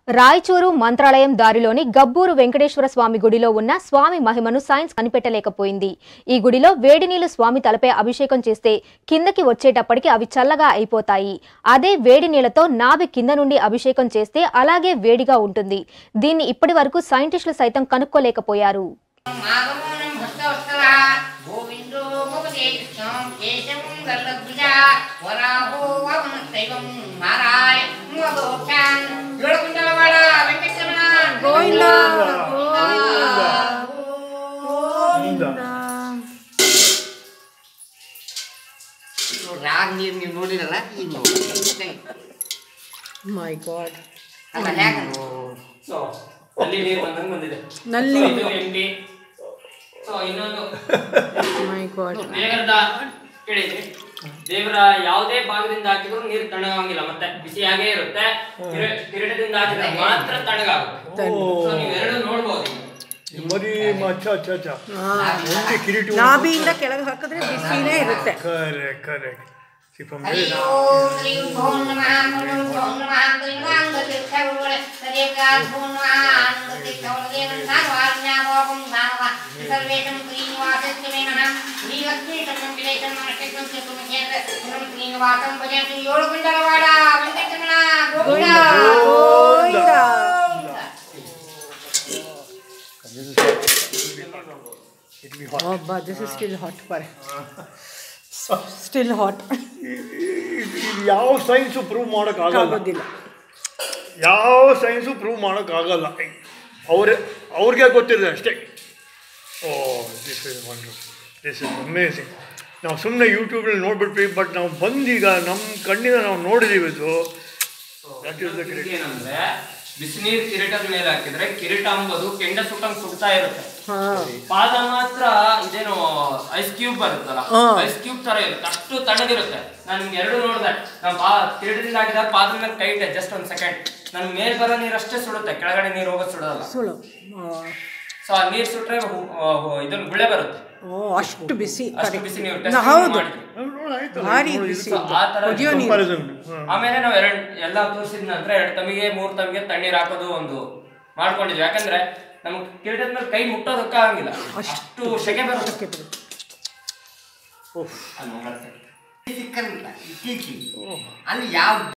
రాయచూరు మంత్రాలయం దారిలోని గబ్బూరు వెంకటేశ్వర స్వామి గుడిలో ఉన్న స్వామి మహిమను సైన్స్ కనిపెట్టలేకపోయింది ఈ గుడిలో వేడి నీళ్లు స్వామి తలపై అభిషేకం చేస్తే కిందకి వచ్చేటప్పటికి అవి చల్లగా అయిపోతాయి అదే వేడి నీళ్లతో నాభి కింద నుండి అభిషేకం చేస్తే అలాగే వేడిగా ఉంటుంది దీన్ని ఇప్పటి వరకు సైంటిస్టులు సైతం కనుక్కోలేకపోయారు మాగమోనం భక్తవత్సలः గోవిందో భవతే కృష్ణం కేశవం గల్లద్విజా వరాహో వామనశైవం నారాయ మోదోక్షాన్ ఏడుకుంటలవాడ వెంకటరమణ గోవింద ರಾಗ ನೀರು ನೀವು ನೋಡಿರಲ್ಲ ಈಗ ನೋಡಿ ಮೈ ಗಾಡ್ ಅಲ್ಲ ಹೇಗ ಸೊ ಅಲ್ಲಿ ನೀರು ಬಂದಂಗೆ ಬಂದಿದೆ ನಲ್ಲಿ. So, ಇದು ಎಂಟಿ ಸೊ ಇನ್ನೊಂದು ಮೈ ಗಾಡ್ ದೇವರದ ಕೇಳಿದ್ರಿ ದೇವರ ಯಾವುದೇ ಭಾಗದಿಂದ ಹಾಕಿದ್ರು ನೀರು ತಣ್ಣಗಾಗಿಲ್ಲ ಮತ್ತೆ ಬಿಸಿಯಾಗೇ ಇರುತ್ತೆ ಕಿರೀ- ಕಿರೀಟದಿಂದ ಹಾಕಿದ್ರೆ ಮಾತ್ರ ತಣ್ಣಗಾಗುತ್ತೆ ಸೊ ನೀವೆರಡು ನೋಡ್ಬೋದು ಮರಿ ಅಚ್ಚ ಅಚ್ಚ ಅಚ್ಚ ಒಂದೇ ಕಿರೀಟ ನಾಭಿಯಿಂದ ಕೆಳಗೆ ಹಾಕಿದ್ರೆ ಬಿಸಿನೇ ಇರುತ್ತೆ ಕರೆ ಕರೆ ಫ್ರಮ್ ಹರಿ ಓಂ ಶ್ರೀಂ ಭೋ ನಮಃ ಓಂ ಭೋ ನಮಃ ತ್ರಿವಾಂಗತೀರ್ಥಗುರುಗಳೇ ಸರಿಯಕಾಲ್ ಭೋ ನಮಃ ಆನಂದತೀರ್ಥಗುರುದೇವನ್ನಾರ್ವಾಜ್ಞಾಭೋಗಂ ದಾನವ ಸರ್ವೇಷಂ ಶ್ರೀನಿವಾಸಸ್ಯ ಮೇ ನಮಃ ಶ್ರೀಲಕ್ಷ್ಮೀಶಂ ಕಿಲೇಶಂ ನಮಸ್ಕೃತ್ಯಂ ಚತುರ್ಮುಖೇಂದ್ರ ಪುರಂ ಶ್ರೀನಿವಾಸಂ ಭಜಂತು ಏಳು ಗುಂಡಲವಾಡ ವೆಂಕಟರಮಣ ಗೋವಿಂದ ಗೋವಿಂದ ಅಬ್ಬಾ this is still hot per still hot ಇದು ಯಾವ ಸೈನ್ಸು ಪ್ರೂವ್ ಮಾಡೋಕ್ಕಾಗಲ್ಲ ಆಗೋದಿಲ್ಲ ಯಾವ ಸೈನ್ಸು ಪ್ರೂವ್ ಮಾಡೋಕ್ಕಾಗಲ್ಲ ಅವ್ರೆ ಅವ್ರಿಗೆ ಗೊತ್ತಿದೆ ಅಷ್ಟೇ oh this is wonderful this is amazing ನಾವು ಸುಮ್ಮನೆ ಯೂಟ್ಯೂಬಲ್ಲಿ ನೋಡ್ಬಿಟ್ವಿ ಬಟ್ ನಾವು ಬಂದೀಗ ನಮ್ಮ ಕಣ್ಣಿಂದ ನಾವು ನೋಡಿದ್ದೀವಿ ಇದು ದಟ್ ಈಸ್ ದ ಗ್ರೇಟ್ ಏನಂದ್ರೆ ಬಿಸಿನೀರು ಕಿರೀಟದ ಮೇಲೆ ಹಾಕಿದ್ರೆ ಕಿರೀಟ ಅಂಬೋದು ಕೆಂಡ ಸುಟ್ಟಂಗ್ ಸುಡ್ತಾ ಇರುತ್ತೆ ಹಾ ಪಾದ ಮಾತ್ರ ಇದೇನು ಐಸ್ ಕ್ಯೂಬ್ ಬರುತ್ತಲ್ಲ ಹಾ. ಐಸ್ ಕ್ಯೂಬ್ ತರ ಇರುತ್ತೆ ಅಷ್ಟು ತಣ್ಣಗಿರುತ್ತೆ ನಾನು ನಿಮ್ಗೆ ಎರಡು ನೋಡಿದೆ ನಾನು ಪಾ ಕಿರೀಟದಿಂದ ಹಾಕಿದಾಗ ಪಾದದ ಮೇಲೆ ಕೈ ಇಟ್ಟೆ ಜಸ್ಟ್ ಒಂದ್ ಸೆಕೆಂಡ್ ನನ್ ಮೇಲ್ ಬರೋ ನೀರು ಅಷ್ಟೇ ಸುಡುತ್ತೆ ಕೆಳಗಡೆ ನೀರು ಹೋಗೋದು ಸುಡೋಲ್ಲ ಸುಳು ಸೊ ಆ ನೀರ್ ಸುಟ್ರೆ ಹು- ಆ, ಹು- ಇದನ್ನ ಗುಳೆ ಬರುತ್ತೆ ಓ ಅಷ್ಟು ಬಿಸಿ ಅಷ್ಟು correct. ಬಿಸಿ ನೀವು ನಾ- ಟೆಸ್ಟ್ ಹೌದು ಮಾಡಿದ್ರಿ ಭಾರಿ ಬಿಸಿ So, ಆ ತರ ಕುದಿಯೋ ನೀರು ಕಂಪಾರಿಸನ್ ಆಮೇಲೆ ನಾವು ಎರಡ್ ಎಲ್ಲ ತೋರಿಸಿದ ನಂತರ ಎರಡು ತಮಿಗೆ ಮೂರ್ ತಮಿಗೆ ತಣ್ಣೀರ್ ಹಾಕೋದು ಒಂದು ಮಾಡ್ಕೊಂಡಿದ್ವಿ ಯಾಕಂದ್ರೆ ನಮ್ಗೆ ಕಿರೀಟದ ಮೇಲೆ ಕೈ ಮುಟ್ಟೋದಕ್ಕಾಗಂಗಿಲ್ಲ ಅಷ್ಟು ಸೆಕೆ ಬರುತ್ತೆ ಸಿಕ್ಕಂಗಿಲ್ಲ ಇತ್ತೀಚೆಗೆ ಅಲ್ಲಿ ಯಾವ